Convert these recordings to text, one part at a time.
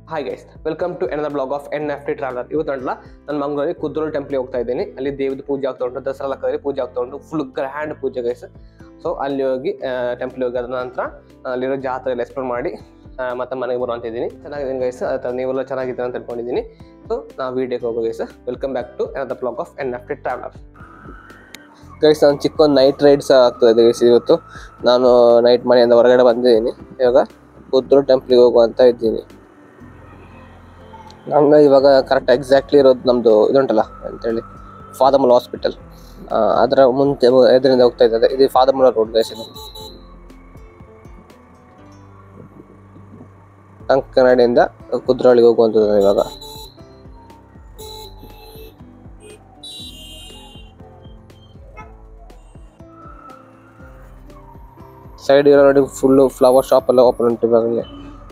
hi guys welcome to another blog of N F T traveller ಇವತ್ತು ನೋಡಲ್ಲ ನಾನು ಮಂಗಳೂರಲ್ಲಿ ಕುದ್ರೋಲ್ ಟೆಂಪ್ಲಿಗೆ ಹೋಗ್ತಾ ಇದ್ದೀನಿ ಅಲ್ಲಿ ದೇವದ ಪೂಜೆ ಆಗ್ತಾ ಉಂಟು ದಸರಾ ಲಕ್ಕದಲ್ಲಿ ಪೂಜೆ ಆಗ್ತಾ ಉಂಟು ಫುಲ್ ಗ್ರ್ಯಾಂಡ್ ಪೂಜೆ ಗೈಸ್ ಸೊ ಅಲ್ಲಿ ಹೋಗಿ ಟೆಂಪ್ಲಿಗೆ ಹೋಗಿ ಅದ ನಂತರ ಅಲ್ಲಿರೋ ಜಾತ್ರೆ ಎಲ್ಲ ಎಕ್ಸ್ಪ್ಲೋರ್ ಮಾಡಿ ಆ, ಮತ್ತೆ ಮನೆಗೆ ಬರುವಂತ ಇದ್ದೀನಿ ಚೆನ್ನಾಗಿದ್ದೀನಿ ಗೈಸ್ ನೀವೆಲ್ಲ ಚೆನ್ನಾಗಿದ್ದೀರ ಅಂತ ತಿಳ್ಕೊಂಡಿದ್ದೀನಿ ಸೊ ನಾವು ವಿಡಿಯೋಗೆ ಹೋಗೋ guys welcome back to another blog of N F T traveller guys ನಾನು ಚಿಕ್ಕ ಒಂದು ನೈಟ್ ರೈಡ್ಸ್ ಆಗ್ತಾ ಇದೆ ಗೈಸ್ ಇವತ್ತು ನಾನು ನೈಟ್ ಮನೆಯಿಂದ ಹೊರಗಡೆ ಬಂದಿದ್ದೀನಿ ಇವಾಗ ಕುದ್ರೋಲ್ ಟೆಂಪ್ಲಿಗೆ ಹೋಗುವಂತ ಇದ್ದೀನಿ ನಮ್ಗೆ ಇವಾಗ ಕರೆಕ್ಟ್ ಎಕ್ಸಾಕ್ಟ್ಲಿ ಇರೋದು ನಮ್ಮದು ಇದುಂಟಲ್ಲ ಅಂತೇಳಿ ಫಾದಮಲ್ ಹಾಸ್ಪಿಟಲ್ ಅದರ ಮುಂಚೆ ಎದುರಿಂದ ಹೋಗ್ತಾ ಇದ್ದಾರೆ ಇದು ಫಾದಮಲ ರೋಡ್ ಗೈಸ್ ಇದು ಅಂಕನಾಡಿಯಿಂದ ಕುದ್ರೋಳಿಗೆ ಹೋಗುವಂಥದ್ದು ನಾನು ಇವಾಗ ಸೈಡ್ ಇರೋ ನೋಡಿ ಫುಲ್ಲು ಫ್ಲವರ್ ಶಾಪ್ ಎಲ್ಲ ಓಪನ್ ಉಂಟು ಇವಾಗಲೇ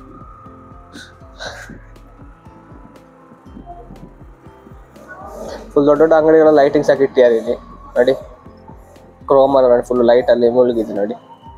ಫುಲ್ ದೊಡ್ಡ ದೊಡ್ಡ ಅಂಗಡಿಗಳ ಲೈಟಿಂಗ್ಸ್ ಹಾಕಿ ಇಟ್ಟಿದ್ದಾರೆ ಇಲ್ಲಿ ನೋಡಿ ಕ್ರೋಮರ್ ನೋಡಿ ಫುಲ್ ಲೈಟ್ ಅಲ್ಲಿ ಮುಳುಗಿದೆ ನೋಡಿ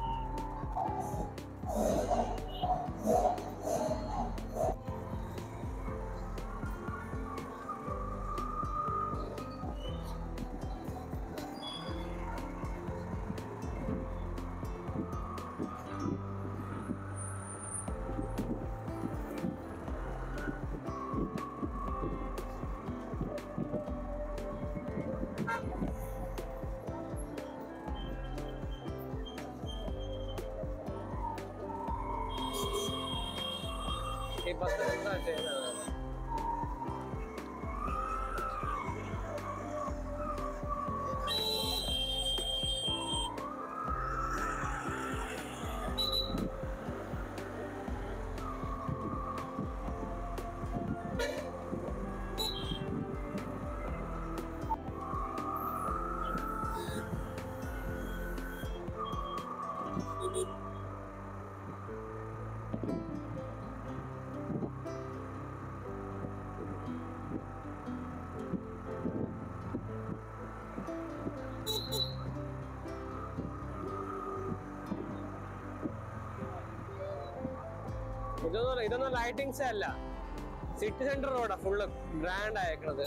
ഇതൊന്നും ഇതൊന്നും ലൈറ്റിങ്സ് അല്ല സിറ്റി സെന്റർ റോഡാ ഫുള്ള് ഗ്രാൻഡ് ആയേക്കണത്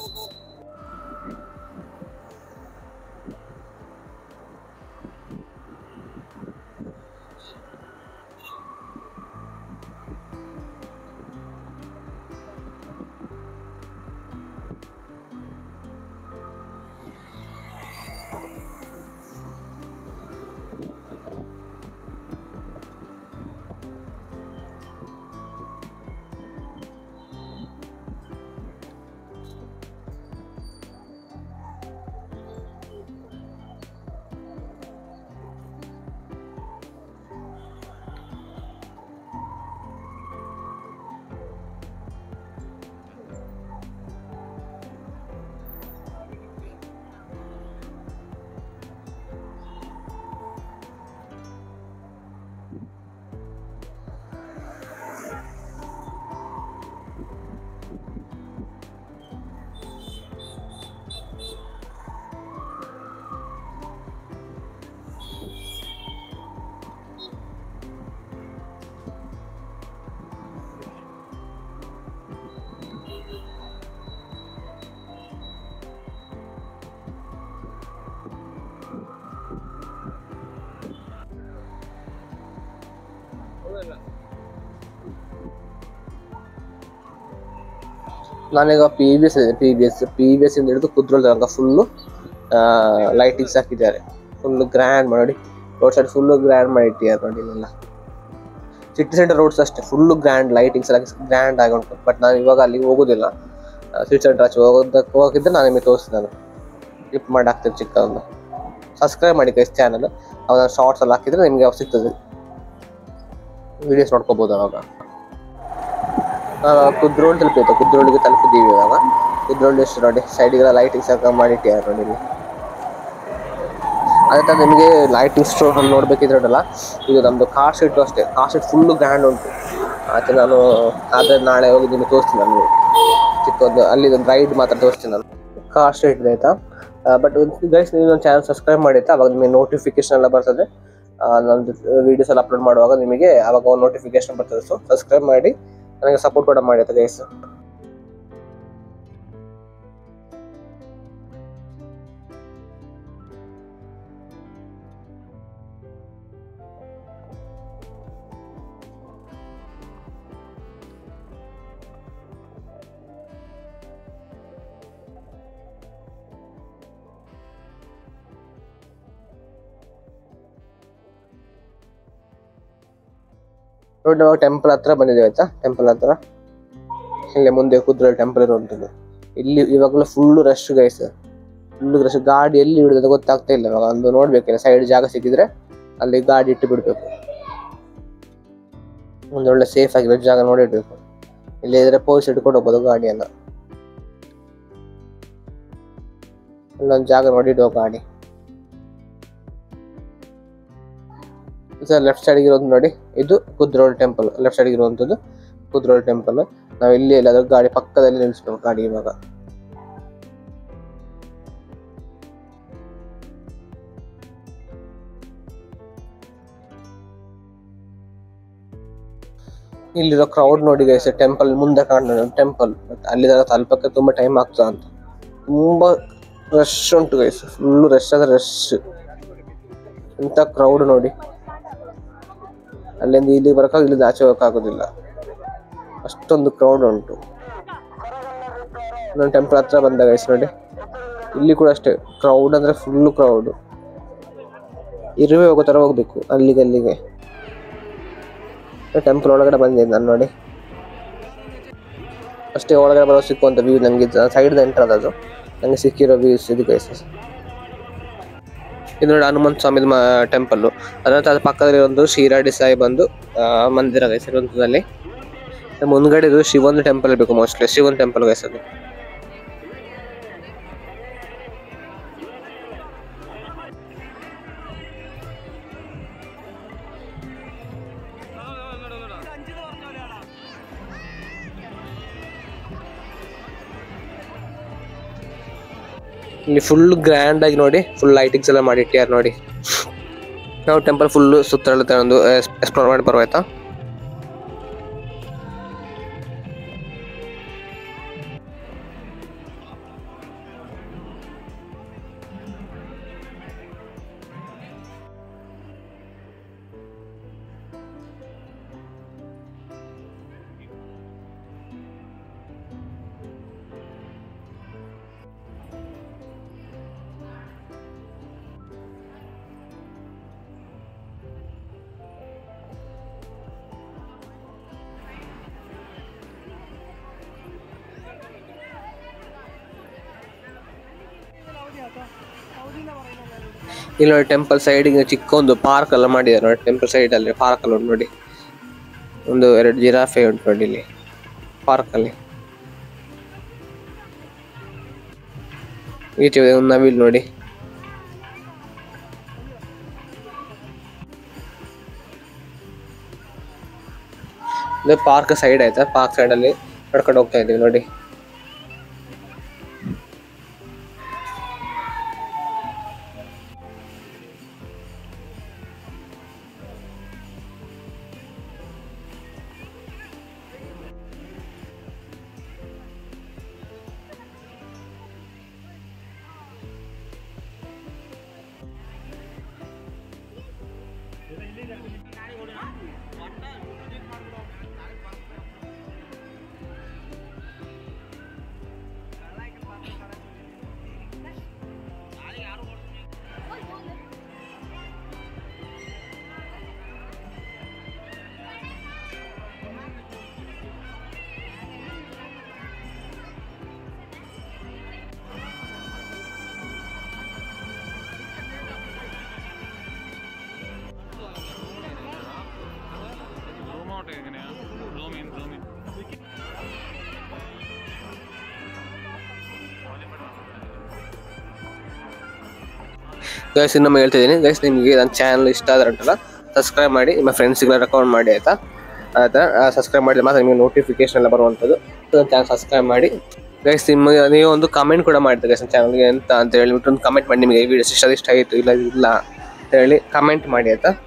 ನಾನೀಗ ಪಿ ಬಿ ಎಸ್ ಇದೆ P B S P B S ಇಂದ ಹಿಡಿದು ಕುದ್ರೋಲ್ ತನಕ ಫುಲ್ಲು ಲೈಟಿಂಗ್ಸ್ ಹಾಕಿದ್ದಾರೆ ಫುಲ್ ಗ್ರ್ಯಾಂಡ್ ಮಾಡಿ ರೋಡ್ ಸೈಡ್ ಫುಲ್ಲು ಗ್ರ್ಯಾಂಡ್ ಮಾಡಿ ಇಟ್ಟಿದ್ದಾರೆ ನೋಡಿ ಇಲ್ಲೆಲ್ಲ ಸಿಟಿ ಸೆಂಟರ್ ರೋಡ್ಸ್ ಅಷ್ಟೇ ಫುಲ್ಲು ಗ್ರ್ಯಾಂಡ್ ಲೈಟಿಂಗ್ಸ್ ಎಲ್ಲ ಗ್ರ್ಯಾಂಡ್ ಆಗಿ ಉಂಟು ಬಟ್ ನಾನು ಇವಾಗ ಅಲ್ಲಿಗೆ ಹೋಗೋದಿಲ್ಲ ಸಿಟಿ ಸೆಂಟರ್ ಆಚೆ ಹೋಗೋದಕ್ಕೆ ಹೋಗಿದ್ದರೆ ನಾನು ನಿಮಗೆ ತೋರಿಸ್ತೀನಿ ನಾನು ಕ್ಲಿಪ್ ಮಾಡಿ ಹಾಕ್ತೀನಿ ಚಿಕ್ಕ ಒಂದು ಸಬ್ಸ್ಕ್ರೈಬ್ ಮಾಡಿ ಕೈಸ್ ಚಾನಲ್ ಅವನ ಶಾರ್ಟ್ಸ್ ಎಲ್ಲ ಹಾಕಿದ್ರೆ ನಿಮಗೆ ಅವಾಗ ಸಿಗ್ತದೆ ವಿಡಿಯೋಸ್ ನೋಡ್ಕೋಬೋದು ಅವಾಗ ಕುದ್ರೋಳ್ ತಲುಪಿತ್ತು ಕುದ್ರೋಳಿಗೆ ತಲುಪಿದ್ದೀವಿ ಇವಾಗ ಕುದ್ರೋಳಿ ಎಷ್ಟು ನೋಡಿ ಸೈಡಿಗೆಲ್ಲ ಲೈಟಿಂಗ್ಸ್ ಹಾಕ ಮಾಡಿಟ್ಟಿದ್ದಾರೆ ನೋಡಿ ಇಲ್ಲಿ ಅದೇ ಥರ ನಿಮಗೆ ಲೈಟಿಂಗ್ ಸ್ಟೋರ್ ನೋಡ್ಬೇಕಿದ್ರೆ ಉಂಟಲ್ಲ ಇದು ನಮ್ಮದು ಕಾರ್ ಸ್ಟ್ರೀಟು ಅಷ್ಟೇ ಕಾರ್ ಸ್ಟ್ರೀಟ್ ಫುಲ್ಲು ಗ್ರ್ಯಾಂಡ್ ಉಂಟು ಆಚೆ ನಾನು ಆದರೆ ನಾಳೆ ಹೋಗಿ ನಿಮಗೆ ತೋರಿಸ್ತೀನಿ ನಾನು ಚಿಕ್ಕಒಂದು ಅಲ್ಲಿ ಒಂದು ರೈಡ್ ಮಾತ್ರ ತೋರಿಸ್ತೀನಿ ನಾನು ಕಾರ್ ಸ್ಟ್ರೀಟ್ ಇದೆ ಆಯ್ತಾ ಬಟ್ ಗೈಸ್ ನೀವು ನನ್ನ ಚಾನಲ್ ಸಬ್ಸ್ಕ್ರೈಬ್ ಮಾಡಿರ್ತಾ ಅವಾಗ ನಿಮಗೆ ನೋಟಿಫಿಕೇಶನ್ ಎಲ್ಲ ಬರ್ತದೆ ಆ, ನಮ್ದು ವಿಡಿಯೋಸ್ ಎಲ್ಲ ಅಪ್ಲೋಡ್ ಮಾಡುವಾಗ ನಿಮಗೆ ಅವಾಗ ಒಂದು ನೋಟಿಫಿಕೇಶನ್ ಬರ್ತದೆ ಸೊ ಸಬ್ಸ್ಕ್ರೈಬ್ ಮಾಡಿ ನನಗೆ ಸಪೋರ್ಟ್ ಕೂಡ ಮಾಡಿ ಆಯ್ತಾ ಗೈಸ್ ನೋಡಿ ನಾವು ಟೆಂಪಲ್ ಹತ್ರ ಬಂದಿದ್ದೇವೆ ಆಯ್ತಾ ಟೆಂಪಲ್ ಹತ್ರ ಇಲ್ಲೇ ಮುಂದೆ ಕುದ್ರಲ್ಲಿ ಟೆಂಪಲ್ ಇರುವಂಥದ್ದು ಇಲ್ಲಿ ಇವಾಗಲೂ full rush guys full rush ಗಾಡಿ ಎಲ್ಲಿ ಇಡುದು ಗೊತ್ತಾಗ್ತಾ ಇಲ್ಲ ಇವಾಗ ಒಂದು ನೋಡ್ಬೇಕಿಲ್ಲ ಸೈಡ್ ಜಾಗ ಸಿಕ್ಕಿದ್ರೆ ಅಲ್ಲಿ ಗಾಡಿ ಇಟ್ಟು ಬಿಡ್ಬೇಕು ಒಂದು ಒಳ್ಳೆ ಸೇಫ್ ಆಗಿರೋ ಜಾಗ ನೋಡಿ ಇಡ್ಬೇಕು ಇಲ್ಲಿ ಇದ್ರೆ ಪೋಸ್ ಇಟ್ಕೊಂಡು ಹೋಗ್ಬೋದು ಗಾಡಿಯನ್ನ ಇಲ್ಲೊಂದು ಜಾಗ ನೋಡಿ ಇಡುವ ಗಾಡಿ ಸರ್ ಲೆಫ್ಟ್ ಸೈಡ್ ಇರೋದು ನೋಡಿ ಇದು ಕುದ್ರೋಳ್ ಟೆಂಪಲ್ ಲೆಫ್ಟ್ ಸೈಡ್ ಇರುವಂತದ್ದು ಕುದ್ರೋಳ್ ಟೆಂಪಲ್ ನಾವು ಇಲ್ಲಿ ಎಲ್ಲಾದ್ರೂ ಗಾಡಿ ಪಕ್ಕದಲ್ಲಿ ನಿಲ್ಲಿಸ್ಬೇಕು ಗಾಡಿ ಇವಾಗ ಇಲ್ಲಿರೋ ಕ್ರೌಡ್ ನೋಡಿ ಗೈಸ್ ಟೆಂಪಲ್ ಮುಂದೆ ಕಾಣ್ತದೆ ಟೆಂಪಲ್ ಅಲ್ಲಿ ತಲುಪಕ್ಕೆ ತುಂಬಾ ಟೈಮ್ ಆಗ್ತದ ಅಂತ ತುಂಬಾ ರಶ್ ಉಂಟು ಗೈಸ್ ಫುಲ್ ರಶ್ ಅಂದ್ರೆ ರಶ್ ಎಂತ ಕ್ರೌಡ್ ನೋಡಿ ಅಲ್ಲಿಂದ ಇಲ್ಲಿ ಬರಕಾಗ ಇಲ್ಲಿಂದ ಆಚೆ ಹೋಗಕ್ಕಾಗೋದಿಲ್ಲ ಅಷ್ಟೊಂದು ಕ್ರೌಡ್ ಉಂಟು ನಾನು ಟೆಂಪಲ್ ಹತ್ರ ಬಂದ ಗೈಸ್ ನೋಡಿ ಇಲ್ಲಿ ಕೂಡ ಅಷ್ಟೇ ಕ್ರೌಡ್ ಅಂದ್ರೆ ಫುಲ್ ಕ್ರೌಡ್ ಇರುವೆ ಹೋಗೋ ತರ ಹೋಗ್ಬೇಕು ಅಲ್ಲಿಗೆ ಅಲ್ಲಿಗೆ ಟೆಂಪಲ್ ಒಳಗಡೆ ಬಂದಿದ್ದೆ ನಾನು ನೋಡಿ ಅಷ್ಟೇ ಒಳಗಡೆ ಬರೋ ಸಿಕ್ಕುವಂತ ವ್ಯೂ ನನಗೆ ಸೈಡ್ ಎಂಟರ್ ಅದು ನನಗೆ ಸಿಕ್ಕಿರೋ ವ್ಯೂಸ್ ಇದು ಗೈಸ್ ಇದು ನೋಡಿ ಹನುಮಂತ ಸ್ವಾಮಿ ಟೆಂಪಲ್ ಅದರ ಅದ್ರ ಪಕ್ಕದಲ್ಲಿ ಒಂದು ಶಿರಾಡಿ ಸಾಯಿ ಬಂದು ಆ, ಮಂದಿರ ಗೈಸ್ ಇರುವಂತದಲ್ಲಿ ಮುಂದ್ಗಡೆ ಇದು ಶಿವನ್ ಟೆಂಪಲ್ ಬೇಕು ಮೋಸ್ಟ್ಲಿ ಶಿವನ್ ಟೆಂಪಲ್ ಗೈಸ್ ಅದು ಇಲ್ಲಿ ಫುಲ್ ಗ್ರ್ಯಾಂಡ್ ಆಗಿ ನೋಡಿ ಫುಲ್ ಲೈಟಿಂಗ್ಸ್ ಎಲ್ಲ ಮಾಡಿ ಇಟ್ಟಿದ್ದಾರೆ ನೋಡಿ ನಾವು ಟೆಂಪಲ್ ಫುಲ್ ಸುತ್ತಳತೆ ಒಂದು ಎಕ್ಸ್ಪ್ಲೋರ್ ಮಾಡಿ ಬರುವ ಆಯ್ತಾ ಇಲ್ಲಿ ನೋಡಿ ಟೆಂಪಲ್ ಸೈಡಿಗೆ ಚಿಕ್ಕ ಒಂದು ಪಾರ್ಕ್ ಎಲ್ಲ ಮಾಡಿದ್ದಾರೆ ನೋಡಿ ಟೆಂಪಲ್ ಸೈಡ್ ಅಲ್ಲಿ ಪಾರ್ಕ್ ಅಲ್ಲಿ ಉಂಟು ನೋಡಿ ಒಂದು ಎರಡು ಜಿರಾಫೆ ಉಂಟು ನೋಡಿ ಇಲ್ಲಿ ಪಾರ್ಕ್ ಅಲ್ಲಿ ಈಚೆ ಒಂದು ನವಿಲ್ ನೋಡಿ ಇದು ಪಾರ್ಕ್ ಸೈಡ್ ಆಯ್ತಾ ಪಾರ್ಕ್ ಸೈಡ್ ಅಲ್ಲಿ ನಡ್ಕೊಂಡು ಹೋಗ್ತಾ ಇದೀವಿ ನೋಡಿ റൂം ഔട്ട് എങ്ങനെയാ room in room in guys ಇನ್ನೊಮ್ಮೆ ಹೇಳ್ತಾ ಇದ್ದೀನಿ ಗೈಸ್ ನಿಮಗೆ ನನ್ನ ಚಾನಲ್ ಇಷ್ಟ ಆದ್ರೆ ಉಂಟಲ್ಲ ಸಬ್ಸ್ಕ್ರೈಬ್ ಮಾಡಿ ನಿಮ್ಮ ಫ್ರೆಂಡ್ಸ್ಗೆಲ್ಲ ರೆಕಮೆಂಡ್ ಮಾಡಿ ಆಯ್ತಾ ಆಯ್ತಾ ಸಬ್ಸ್ಕ್ರೈಬ್ ಮಾಡಿದ್ರೆ ಮಾತ್ರ ನಿಮಗೆ ನೋಟಿಫಿಕೇಶನ್ ಎಲ್ಲ ಬರುವಂಥದ್ದು ಚಾನಲ್ ಸಬ್ಸ್ಕ್ರೈಬ್ ಮಾಡಿ ಗೈಸ್ ನಿಮಗೆ ನೀವು ಒಂದು ಕಮೆಂಟ್ ಕೂಡ ಮಾಡಿದ್ರೆ ಗೈಸ್ ಚಾನಲ್ಗೆ ಅಂತ ಅಂತ ಹೇಳಿಬಿಟ್ಟು ಒಂದು ಕಮೆಂಟ್ ಮಾಡಿ ನಿಮಗೆ ಈ ವಿಡಿಯೋ ಇಷ್ಟ ಇಷ್ಟ ಆಯಿತು ಇಲ್ಲ ಇಲ್ಲ ಅಂತ ಹೇಳಿ ಕಮೆಂಟ್ ಮಾಡಿ ಆಯ್ತಾ